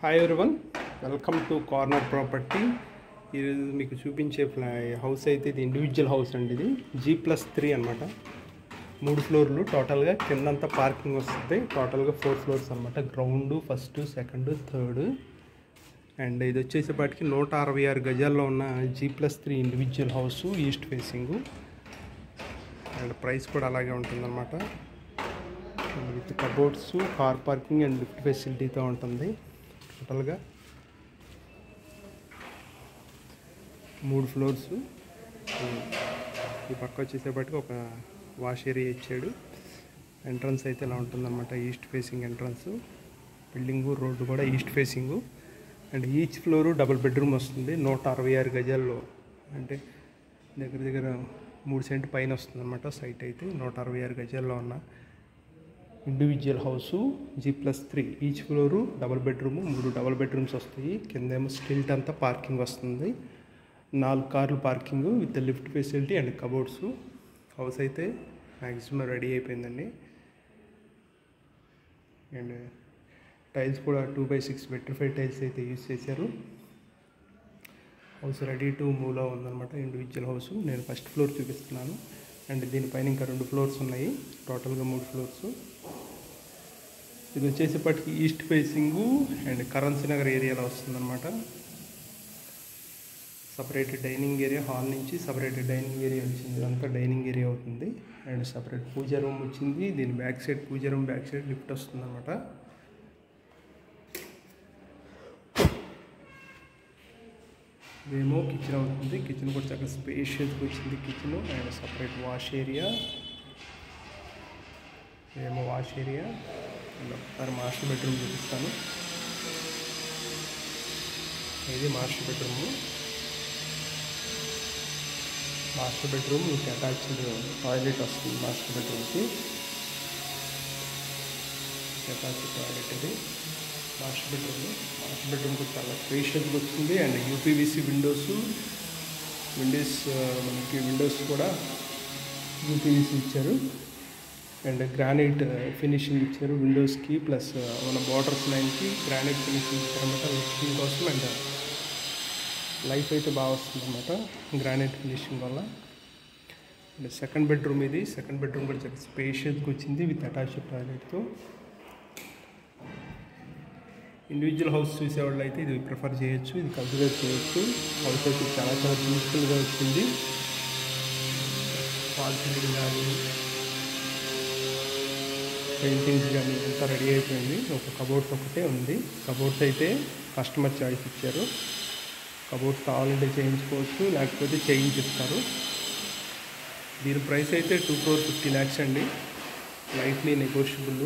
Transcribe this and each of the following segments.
hi everyone welcome to corner property ఈరోజు మీకు చూపించే ఫ్లా హౌస్ అయితే ఇది ఇండివిజువల్ హౌస్ అండి ఇది జీ ప్లస్ త్రీ అనమాట మూడు ఫ్లోర్లు టోటల్గా కిందంతా పార్కింగ్ వస్తుంది టోటల్గా ఫోర్ ఫ్లోర్స్ అనమాట ground first second third and ఇది వచ్చేసేపాటికి నూట అరవై ఆరు గజాల్లో ఉన్న G plus three individual house east facing and price కూడా అలాగే ఉంటుందన్నమాట with cupboards car parking and lift ఫెసిలిటీతో ఉంటుంది టోటల్గా మూడు ఫ్లోర్స్ ఈ పక్క వచ్చేసేపటికి ఒక వాష్ ఏరియా ఇచ్చాడు ఎంట్రన్స్ అయితే ఇలా ఉంటుందన్నమాట east facing entrance building road కూడా east facing and each floor double bedroom వస్తుంది నూట అరవై ఆరు గజాల్లో అంటే దగ్గర దగ్గర మూడు సెంట్ పైన వస్తుంది అనమాట సైట్ అయితే నూట అరవై ఆరు గజాల్లో ఉన్న individual house G plus three each floor double bedroom మూడు డబుల్ బెడ్రూమ్స్ వస్తాయి కిందేమో స్టిల్ట్ అంతా పార్కింగ్ వస్తుంది నాలుగు కార్లు parking with lift facility and cupboards house అయితే మ్యాక్సిమం రెడీ అయిపోయిందండి అండ్ టైల్స్ కూడా two by six vitrified tiles అయితే యూజ్ చేశారు హౌస్ రెడీ టు మూవ్లో ఉందన్నమాట ఇండివిజువల్ హౌస్ నేను ఫస్ట్ ఫ్లోర్ చూపిస్తున్నాను అండ్ దీనిపైన ఇంకా రెండు ఫ్లోర్స్ ఉన్నాయి టోటల్గా మూడు ఫ్లోర్స్ ఇది వచ్చేసేపటికి east facing and Currency Nagar ఏరియాలో వస్తుందన్నమాట సపరేట్ డైనింగ్ ఏరియా హాల్ నుంచి సపరేట్ డైనింగ్ ఏరియా వచ్చింది ఇదంతా డైనింగ్ ఏరియా అవుతుంది అండ్ సపరేట్ పూజా రూమ్ వచ్చింది దీని back side pooja room back side lift వస్తుందన్నమాట ఇదేమో కిచెన్ అవుతుంది కిచెన్ కూడా చక్కగా స్పేషియస్గా వచ్చింది kitchen and separate wash area ఇదేమో వాష్ ఏరియా అండ్ ఒకసారి మాస్టర్ బెడ్రూమ్ చూపిస్తాను ఇది మాస్టర్ బెడ్రూమ్ మాస్టర్ బెడ్రూమ్ మీకు అటాచ్డ్ టాయిలెట్ వస్తుంది మాస్టర్ బెడ్రూమ్కి అటాచ్డ్ టాయిలెట్ ఇది మాస్టర్ బెడ్రూమ్ మాస్టర్ బెడ్రూమ్ కూడా చాలా స్పేషియస్గా వచ్చింది అండ్ యూపీవీసీ విండోస్ విండోస్ మనకి విండోస్ కూడా యూపీవీసీ ఇచ్చారు అండ్ గ్రానైట్ ఫినిషింగ్ ఇచ్చారు విండోస్కి ప్లస్ మన బార్డర్స్ లైన్కి గ్రానైట్ ఫినిషింగ్ ఇచ్చారన్నమాట లుకింగ్ కోసం అండ్ లైఫ్ అయితే బాగా వస్తుంది అనమాట గ్రానైట్ ఫినిషింగ్ వల్ల అండ్ సెకండ్ బెడ్రూమ్ ఇది సెకండ్ బెడ్రూమ్ కూడా చాలా స్పేషియస్గా వచ్చింది విత్ అటాచ్డ్ టాయిలెట్తో ఇండివిజువల్ హౌస్ చూసేవాళ్ళు అయితే ఇది ప్రిఫర్ చేయొచ్చు ఇది కన్సిడర్ చేయొచ్చు హౌస్ అయితే చాలా చాలా బ్యూటిఫుల్గా వచ్చింది ఫాల్ సీలింగ్ కానీ పెయింటింగ్స్ కానీ అంతా రెడీ అయిపోయింది ఒక కబోర్డ్స్ ఒకటే ఉంది కబోర్డ్స్ అయితే కస్టమర్ చాయిస్ ఇచ్చారు కబోర్డ్స్ కావాలంటే చేయించుకోవచ్చు లేకపోతే చేయించిస్తారు దీని ప్రైస్ అయితే టూ క్రోర్ ఫిఫ్టీ ల్యాక్స్ అండి లైఫ్లీ నెగోషియబుల్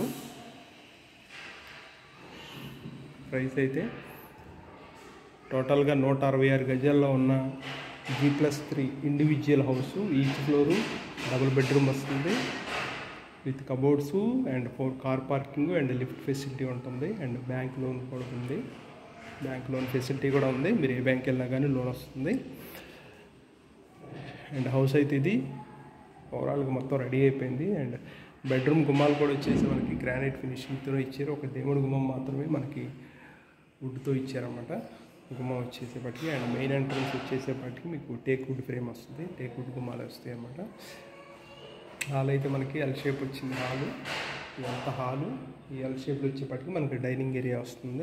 ప్రైస్ అయితే టోటల్గా నూట అరవై ఆరు గజాల్లో ఉన్న G plus three individual house each floor double bedroom వస్తుంది with cupboards and four car parking and lift facility ఉంటుంది అండ్ బ్యాంక్ లోన్ కూడా ఉంది బ్యాంక్ లోన్ ఫెసిలిటీ కూడా ఉంది మీరు ఏ బ్యాంక్ వెళ్ళినా కానీ లోన్ వస్తుంది అండ్ హౌస్ అయితే ఇది ఓవరాల్గా మొత్తం రెడీ అయిపోయింది అండ్ బెడ్రూమ్ గుమ్మాలు కూడా వచ్చేసి మనకి గ్రానైట్ ఫినిషింగ్తో ఇచ్చారు ఒక దేవుడి గుమ్మం మాత్రమే మనకి వుడ్తో ఇచ్చారన్నమాట గుమ్మం వచ్చేసేపటికి అండ్ మెయిన్ ఎంట్రన్స్ వచ్చేసేపటికి మీకు టేక్ వుడ్ ఫ్రేమ్ వస్తుంది టేక్ వుడ్ గుమ్మాలు వస్తాయి అన్నమాట హాల్ అయితే మనకి ఎల్ షేప్ వచ్చింది హాలు ఇదంతా హాలు ఈ ఎల్ షేప్లో వచ్చేపటికి మనకి డైనింగ్ ఏరియా వస్తుంది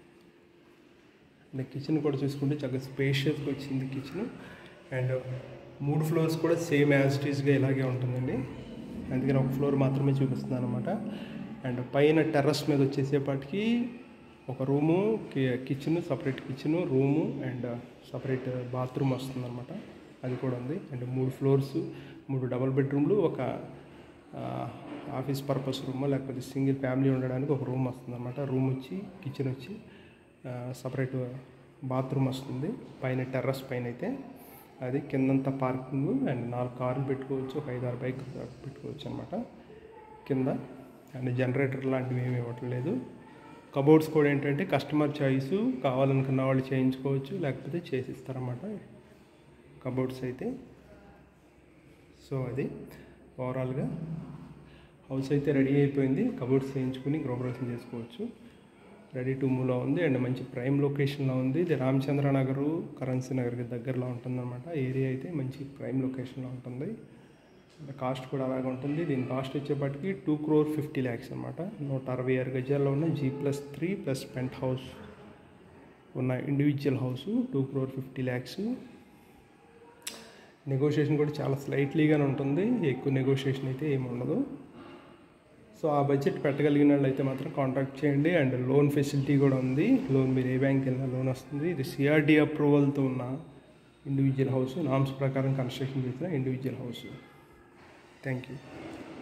అండ్ కిచెన్ కూడా చూసుకుంటే చాలా స్పేషియస్గా వచ్చింది కిచెన్ అండ్ మూడు ఫ్లోర్స్ కూడా సేమ్ యాజ్ ఇట్ ఈస్గా ఇలాగే ఉంటుందండి అందుకని ఒక ఫ్లోర్ మాత్రమే చూపిస్తున్నాను అనమాట అండ్ పైన టెర్రస్ మీద వచ్చేసేపటికి ఒక room kitchen separate kitchen room and separate bathroom వస్తుందన్నమాట అది కూడా ఉంది అండ్ మూడు ఫ్లోర్స్ మూడు డబల్ బెడ్రూమ్లు ఒక ఆఫీస్ పర్పస్ రూమ్ లేకపోతే సింగిల్ ఫ్యామిలీ ఉండడానికి ఒక రూమ్ వస్తుందన్నమాట రూమ్ వచ్చి కిచెన్ వచ్చి సపరేట్ బాత్రూమ్ వస్తుంది పైన టెర్రస్ పైన అయితే అది కిందంతా పార్కింగ్ అండ్ నాలుగు కార్లు పెట్టుకోవచ్చు ఒక ఐదు ఆరు బైక్ పెట్టుకోవచ్చు అనమాట కింద అండ్ జనరేటర్ లాంటివి ఏమి ఇవ్వట్లేదు కబోర్డ్స్ కూడా ఏంటంటే కస్టమర్ చాయిస్ కావాలనుకున్న వాళ్ళు చేయించుకోవచ్చు లేకపోతే చేసిస్తారన్నమాట కబోర్డ్స్ అయితే సో అది ఓవరాల్గా హౌస్ అయితే రెడీ అయిపోయింది కబోర్డ్స్ చేయించుకుని గృహప్రవేశం చేసుకోవచ్చు రెడీ టు మూవ్లో ఉంది అండ్ మంచి ప్రైమ్ లొకేషన్లో ఉంది ఇది రామచంద్ర నగరు కరెన్సీ నగర్కి దగ్గరలో ఉంటుందన్నమాట ఏరియా అయితే మంచి ప్రైమ్ లొకేషన్లో ఉంటుంది కాస్ట్ కూడా అలాగే ఉంటుంది దీని కాస్ట్ వచ్చేప్పటికి టూ క్రోర్ ఫిఫ్టీ ల్యాక్స్ అనమాట నూట అరవై ఆరు గజాల్లో ఉన్న G plus three plus penthouse ఉన్న individual house two crore fifty lakhs negotiation కూడా చాలా స్లైట్లీగానే ఉంటుంది ఎక్కువ నెగోషియేషన్ అయితే ఏమి ఉండదు సో ఆ బడ్జెట్ పెట్టగలిగిన వాళ్ళు అయితే మాత్రం కాంటాక్ట్ చేయండి అండ్ లోన్ ఫెసిలిటీ కూడా ఉంది లోన్ మీరు ఏ బ్యాంక్ వెళ్ళినా లోన్ వస్తుంది ఇది సిఆర్డి అప్రూవల్తో ఉన్న ఇండివిజువల్ హౌస్ నామ్స్ ప్రకారం కన్స్ట్రక్షన్ చేసిన ఇండివిజువల్ హౌస్ థ్యాంక్ యూ